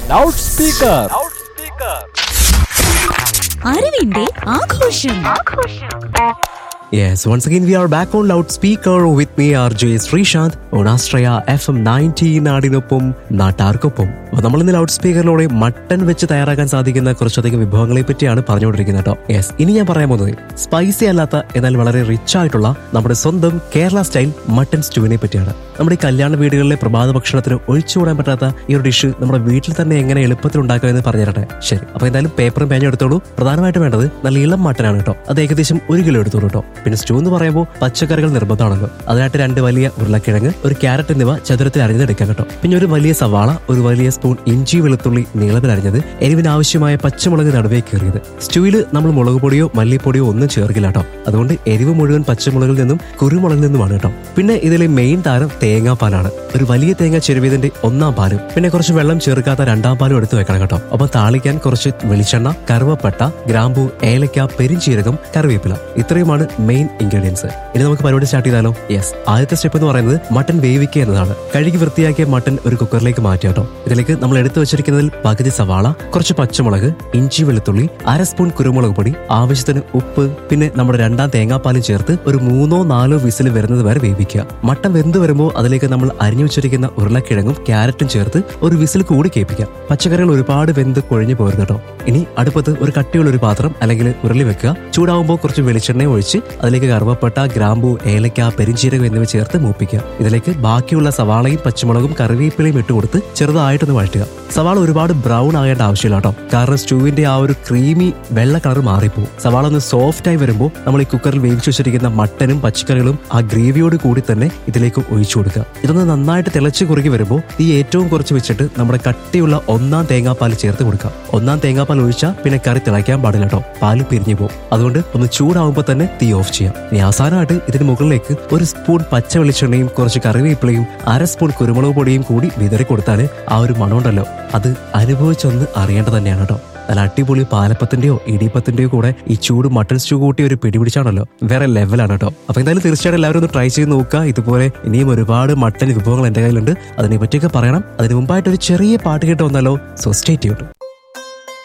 loud speaker അറിവിന്റെ ആഘോഷം Yes, once again we are back on loudspeaker with me RJ Sreesanth on Astraya FM 19 നാടിനൊപ്പം നാട്ടാർക്കൊപ്പം അപ്പൊ നമ്മൾ ഇന്ന് ലൗഡ് സ്പീക്കറിലൂടെ മട്ടൺ വെച്ച് തയ്യാറാക്കാൻ സാധിക്കുന്ന കുറച്ചധികം വിഭവങ്ങളെ പറ്റിയാണ് പറഞ്ഞുകൊണ്ടിരിക്കുന്നത് കേട്ടോ യെസ് ഇനി ഞാൻ പറയാൻ പോകുന്നത് സ്പൈസി അല്ലാത്ത എന്നാൽ വളരെ റിച്ച് ആയിട്ടുള്ള നമ്മുടെ സ്വന്തം കേരള സ്റ്റൈൽ മട്ടൺ സ്റ്റൂവിനെ പറ്റിയാണ് നമ്മുടെ ഈ കല്യാണ വീടുകളിലെ പ്രഭാത ഭക്ഷണത്തിന് ഒഴിച്ചുകൂടാൻ പറ്റാത്ത ഈ ഒരു ഡിഷ് നമ്മുടെ വീട്ടിൽ തന്നെ എങ്ങനെ എളുപ്പത്തിൽ ഉണ്ടാക്കാമെന്ന് പറഞ്ഞു തരട്ടെ ശരി അപ്പൊ എന്തായാലും പേപ്പറും പേനും എടുത്തോളൂ പ്രധാനമായിട്ട് വേണ്ടത് നല്ല ഇളം മട്ടനാണ് കേട്ടോ അത് ഏകദേശം ഒരു കിലോ എടുത്തോളൂ കേട്ടോ പിന്നെ സ്റ്റൂ എന്ന് പറയുമ്പോൾ പച്ചക്കറികൾ നിർബന്ധമാണല്ലോ അതിനായിട്ട് രണ്ട് വലിയ ഉരുളക്കിഴങ്ങ് ഒരു ക്യാരറ്റ് എന്നിവ ചതുരത്തിൽ അരിഞ്ഞെടുക്കാം കേട്ടോ പിന്നെ ഒരു വലിയ സവാള ഒരു വലിയ സ്പൂൺ ഇഞ്ചി വെളുത്തുള്ളി നീളത്തിൽ അരിഞ്ഞത് എരിവിന് ആവശ്യമായ പച്ചമുളക് നടുവേ കീറിയത് സ്റ്റൂവിൽ നമ്മൾ മുളക് പൊടിയോ മല്ലിപ്പൊടിയോ ഒന്നും ചേർക്കില്ല കേട്ടോ അതുകൊണ്ട് എരിവ് മുഴുവൻ പച്ചമുളകിൽ നിന്നും കുരുമുളകിൽ നിന്നുമാണ് കേട്ടോ പിന്നെ ഇതിലെ മെയിൻ താരം തേങ്ങാപ്പാലാണ് ഒരു വലിയ തേങ്ങ ചെരുവിയതിന്റെ ഒന്നാം പാലും പിന്നെ കുറച്ച് വെള്ളം ചേർക്കാത്ത രണ്ടാം പാലും എടുത്തു വെക്കണം കേട്ടോ അപ്പൊ താളിക്കാൻ കുറച്ച് വെളിച്ചെണ്ണ കറുവപ്പട്ട ഗ്രാമ്പു ഏലക്ക പെരിഞ്ചീരകം കറിവേപ്പില ഇത്രയുമാണ് മെയിൻ ഇൻഗ്രീഡിയൻസ് ഇനി നമുക്ക് പരിപാടി സ്റ്റാർട്ട് ചെയ്താലോ യെസ് ആദ്യത്തെ സ്റ്റെപ്പ് എന്ന് പറയുന്നത് മട്ടൻ വേവിക്കുക എന്നതാണ് കഴുകി വൃത്തിയാക്കിയ മട്ടൻ ഒരു കുക്കറിലേക്ക് മാറ്റി കേട്ടോ ഇതിലേക്ക് നമ്മൾ എടുത്തു വെച്ചിരിക്കുന്നതിൽ പകുതി സവാള കുറച്ച് പച്ചമുളക് ഇഞ്ചി വെളുത്തുള്ളി അര സ്പൂൺ കുരുമുളക് പൊടി ആവശ്യത്തിന് ഉപ്പ് പിന്നെ നമ്മുടെ രണ്ടാം തേങ്ങാപ്പാലും ചേർത്ത് ഒരു മൂന്നോ നാലോ വിസിൽ വരുന്നത് വരെ വേവിക്കുക മട്ടൻ വെന്ത് വരുമ്പോൾ അതിലേക്ക് നമ്മൾ അരിഞ്ഞു വെച്ചിരിക്കുന്ന ഉരുളക്കിഴങ്ങും ക്യാരറ്റും ചേർത്ത് ഒരു വിസിൽ കൂടി കേൾപ്പിക്കാം പച്ചക്കറികൾ ഒരുപാട് വെന്ത് കുഴഞ്ഞു പോരുന്നു കേട്ടോ ഇനി അടുപ്പത്ത് ഒരു കട്ടിയുള്ള ഒരു പാത്രം അല്ലെങ്കിൽ ഉരുളി വെക്കുക ചൂടാവുമ്പോൾ കുറച്ച് വെളിച്ചെണ്ണ ഒഴിച്ച് അതിലേക്ക് കറുവപ്പട്ട ഗ്രാമ്പു ഏലക്ക പെരിഞ്ചീരകം എന്നിവ ചേർത്ത് മൂപ്പിക്കുക ഇതിലേക്ക് ബാക്കിയുള്ള സവാളയും പച്ചമുളകും കറിവേപ്പിലയും ഇട്ടുകൊടുത്ത് ചെറുതായിട്ടൊന്ന് വഴറ്റുക സവാള ഒരുപാട് ബ്രൗൺ ആകേണ്ട ആവശ്യമില്ല കേട്ടോ കാരണം സ്റ്റൂവിന്റെ ആ ഒരു ക്രീമി വെള്ള കളർ മാറിപ്പോകും സവാള ഒന്ന് സോഫ്റ്റ് ആയി വരുമ്പോൾ നമ്മൾ ഈ കുക്കറിൽ വേവിച്ചു വെച്ചിരിക്കുന്ന മട്ടനും പച്ചക്കറികളും ആ ഗ്രേവിയോട് കൂടി തന്നെ ഇതിലേക്ക് ഒഴിച്ചു കൊടുക്കുക ഇതൊന്ന് നന്നായിട്ട് തിളച്ച് കുറുകി വരുമ്പോൾ ഈ ഏറ്റവും കുറച്ച് വെച്ചിട്ട് നമ്മുടെ കട്ടിയുള്ള ഒന്നാം തേങ്ങാപ്പാൽ ചേർത്ത് കൊടുക്കാം ഒന്നാം തേങ്ങാപ്പാൽ ഒഴിച്ചാൽ പിന്നെ കറി തിളയ്ക്കാൻ പാടില്ല കേട്ടോ പാല് പിരിഞ്ഞു പോകും അതുകൊണ്ട് ഒന്ന് ചൂടാവുമ്പോൾ തന്നെ തീ ഓഫ് ചെയ്യാം ഇനി അവസാനമായിട്ട് ഇതിന് മുകളിലേക്ക് ഒരു സ്പൂൺ പച്ച വെളിച്ചെണ്ണയും കുറച്ച് കറിവേപ്പിലയും അര സ്പൂൺ കുരുമുളക് പൊടിയും കൂടി വിതറി കൊടുത്താൽ ആ ഒരു മണമുണ്ടല്ലോ അത് അനുഭവിച്ചൊന്ന് അറിയേണ്ടത് തന്നെയാണ് കേട്ടോ നല്ല അടിപൊളി പാലപ്പത്തിന്റെയോ ഇടിയപ്പത്തിന്റെയോ കൂടെ ഈ ചൂട് മട്ടൺ സ്റ്റൂ കൂട്ടി ഒരു പിടിപിടിച്ചാണല്ലോ വേറെ ലെവലാണ് കേട്ടോ അപ്പൊ എന്തായാലും തീർച്ചയായിട്ടും എല്ലാവരും ഒന്ന് ട്രൈ ചെയ്ത് നോക്കുക ഇതുപോലെ ഇനിയും ഒരുപാട് മട്ടൻ വിഭവങ്ങൾ എന്റെ കയ്യിലുണ്ട് അതിനെ പറ്റിയൊക്കെ പറയണം അതിന് മുമ്പായിട്ട് ഒരു ചെറിയ പാട്ട് കേട്ട് വന്നാലോ സോ സ്റ്റേറ്റ്